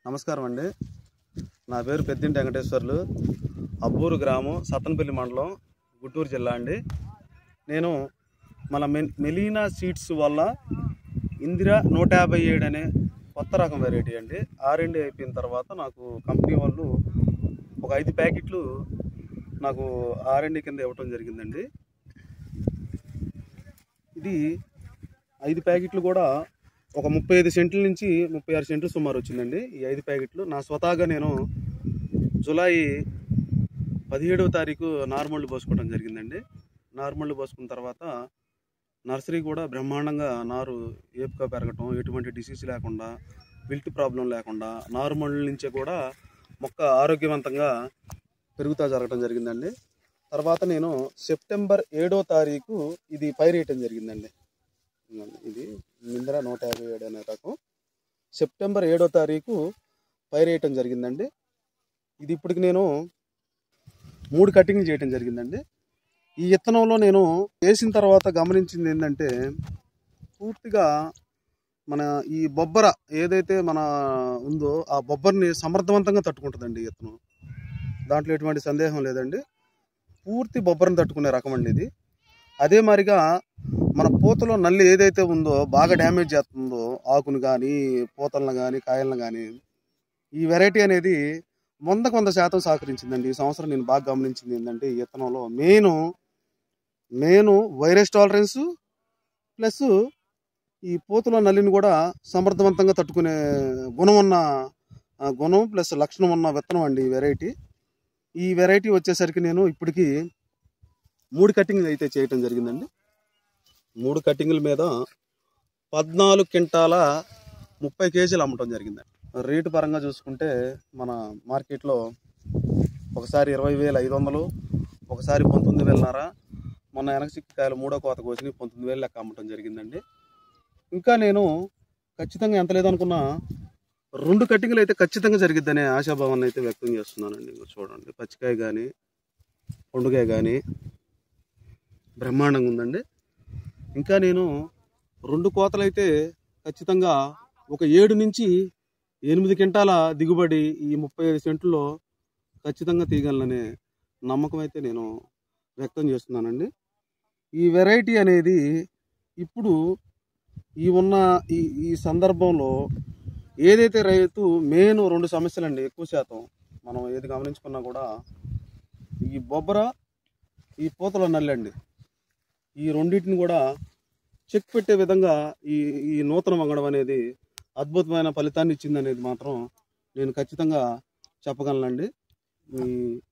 నమస్కారం అండి నా పేరు పెద్దింటి వెంకటేశ్వర్లు అబ్బూరు గ్రామం సత్తనపల్లి మండలం గుంటూరు జిల్లా అండి నేను మన మె మెలీనా సీడ్స్ వల్ల ఇందిరా నూట యాభై ఏడు అనే కొత్త రకం వెరైటీ అండి ఆర్ఎండి అయిపోయిన తర్వాత నాకు కంపెనీ వాళ్ళు ఒక ఐదు ప్యాకెట్లు నాకు ఆర్ఎండి కింద ఇవ్వటం జరిగిందండి ఇది ఐదు ప్యాకెట్లు కూడా ఒక ముప్పై ఐదు సెంట్ల నుంచి ముప్పై ఆరు సెంట్లు సుమారు వచ్చిందండి ఈ ఐదు ప్యాకెట్లు నా స్వతహాగా నేను జూలై పదిహేడవ తారీఖు నార్మల్ పోసుకోవడం జరిగిందండి నార్మల్ పోసుకున్న తర్వాత నర్సరీ కూడా బ్రహ్మాండంగా నారు ఏపుగా పెరగటం ఎటువంటి డిసీజ్ లేకుండా విల్ట్ ప్రాబ్లం లేకుండా నార్మల్ నుంచే కూడా మొక్క ఆరోగ్యవంతంగా పెరుగుతా జరగటం జరిగిందండి తర్వాత నేను సెప్టెంబర్ ఏడో తారీఖు ఇది పైరేయటం జరిగిందండి ఇదిగోండి, ఇది మింద్ర నూట యాభై ఏడు అనే రకం సెప్టెంబర్ ఏడో తారీఖు పైరేయటం జరిగిందండి ఇది ఇప్పటికి నేను మూడు కటింగ్లు చేయటం జరిగిందండి ఈ విత్తనంలో నేను వేసిన తర్వాత గమనించింది ఏంటంటే పూర్తిగా మన ఈ బొబ్బర ఏదైతే మన ఉందో ఆ బొబ్బర్ని సమర్థవంతంగా తట్టుకుంటుందండి ఈ విత్తనం దాంట్లో ఎటువంటి సందేహం లేదండి పూర్తి బొబ్బరని తట్టుకునే రకం అండి ఇది అదే మాదిరిగా మన పూతలో నల్లి ఏదైతే ఉందో బాగా డ్యామేజ్ చేస్తుందో ఆకును కానీ పూతలను కానీ కాయలను కానీ ఈ వెరైటీ అనేది వందకు వంద శాతం సహకరించిందండి ఈ సంవత్సరం నేను బాగా గమనించింది ఏంటంటే ఈ విత్తనంలో main main virus tolerance plus ఈ పూతలో నల్లిని కూడా సమర్థవంతంగా తట్టుకునే గుణం ఉన్న ఆ, గుణం ప్లస్ లక్షణం ఉన్న విత్తనం అండి ఈ వెరైటీ ఈ వెరైటీ వచ్చేసరికి నేను ఇప్పటికి మూడు కటింగ్లు అయితే చేయటం జరిగిందండి మూడు కటింగ్ల మీద పద్నాలుగు క్వింటాల ముప్పై కేజీలు అమ్మటం జరిగిందండి రేటు పరంగా చూసుకుంటే మన మార్కెట్లో ఒకసారి ఇరవై వేల ఐదు వందలు ఒకసారి పంతొమ్మిది వేలన్నర మొన్న వెనకచిక్కికాయలు మూడో కోత కోసి పంతొమ్మిది వేలు లెక్క అమ్మటం జరిగిందండి ఇంకా నేను ఖచ్చితంగా ఎంత లేదనుకున్నా రెండు కట్టింగ్లు అయితే ఖచ్చితంగా జరిగిద్దనే ఆశాభావాన్ని అయితే వ్యక్తం చేస్తున్నానండి ఇంకో చూడండి పచ్చికాయ కానీ పండుగాయ కానీ బ్రహ్మాండంగా ఉందండి ఇంకా నేను రెండు కోతలు అయితే ఖచ్చితంగా ఒక ఏడు నుంచి ఎనిమిది క్వింటాల దిగుబడి ఈ ముప్పై ఐదు సెంట్లో ఖచ్చితంగా తీయగలననే నమ్మకం అయితే నేను వ్యక్తం చేస్తున్నానండి ఈ వెరైటీ అనేది ఇప్పుడు ఈ ఉన్న ఈ ఈ సందర్భంలో ఏదైతే రైతు మెయిన్ రెండు సమస్యలండి ఎక్కువ శాతం మనం ఏది గమనించుకున్నా కూడా ఈ బొబ్బర ఈ పూతల నల్లండి ఈ రెండింటిని కూడా చెక్ పెట్టే విధంగా ఈ ఈ నూతన వంగడం అనేది అద్భుతమైన ఫలితాన్ని ఇచ్చింది అనేది మాత్రం నేను ఖచ్చితంగా చెప్పగలనండి ఈ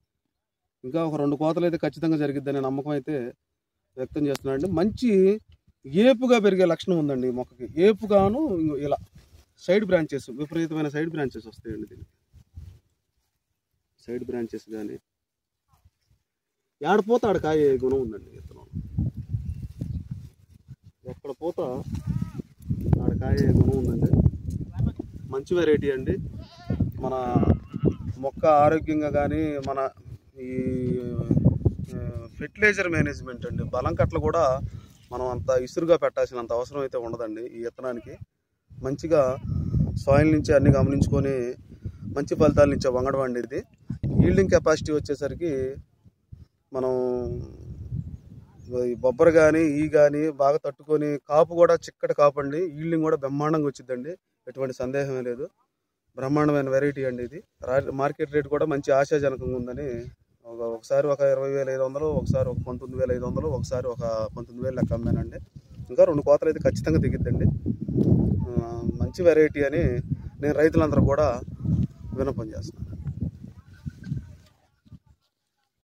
ఇంకా ఒక రెండు కోతలు అయితే ఖచ్చితంగా జరిగిద్దనే నమ్మకం అయితే వ్యక్తం చేస్తున్నానండి మంచి ఏపుగా పెరిగే లక్షణం ఉందండి ఈ మొక్కకి ఏపుగాను ఇంగో ఇలా సైడ్ బ్రాంచెస్ విపరీతమైన సైడ్ బ్రాంచెస్ వస్తాయండి దీనికి సైడ్ బ్రాంచెస్ కానీ ఏడపోత ఆడ కాయ గుణం ఉందండి విత్తనం ఎక్కడ పోత ఆడ కాయ గుణం ఉందండి మంచి వెరైటీ అండి మన మొక్క ఆరోగ్యంగా కానీ మన ఈ ఫెర్టిలైజర్ మేనేజ్మెంట్ అండి బలం కట్టలు కూడా మనం అంత ఇసురుగా పెట్టాల్సినంత అవసరం అయితే ఉండదండి ఈ విత్తనానికి మంచిగా సాయిల్ నుంచి అన్ని గమనించుకొని మంచి ఫలితాలు ఇచ్చే వంగడం అండి ఇది ఈల్డింగ్ కెపాసిటీ వచ్చేసరికి మనం ఈ బొబ్బర కానీ ఈ కానీ బాగా తట్టుకొని కాపు కూడా చిక్కటి కాపు అండి ఈల్డింగ్ కూడా బ్రహ్మాండంగా వచ్చిందండి ఎటువంటి సందేహమే లేదు బ్రహ్మాండమైన వెరైటీ అండి ఇది రా- మార్కెట్ రేట్ కూడా మంచి ఆశాజనకంగా ఉందని ఒక ఒకసారి ఒక ఇరవై వేల ఐదు వందలు ఒకసారి ఒక పంతొమ్మిది వేల ఐదు వందలు ఒకసారి ఒక పంతొమ్మిది వేలు లెక్క అమ్మానండి ఇంకా రెండు కోతలు అయితే ఖచ్చితంగా దిగిద్దండి ఆ, మంచి వెరైటీ అని నేను రైతులందరూ కూడా వినపం చేస్తున్నాను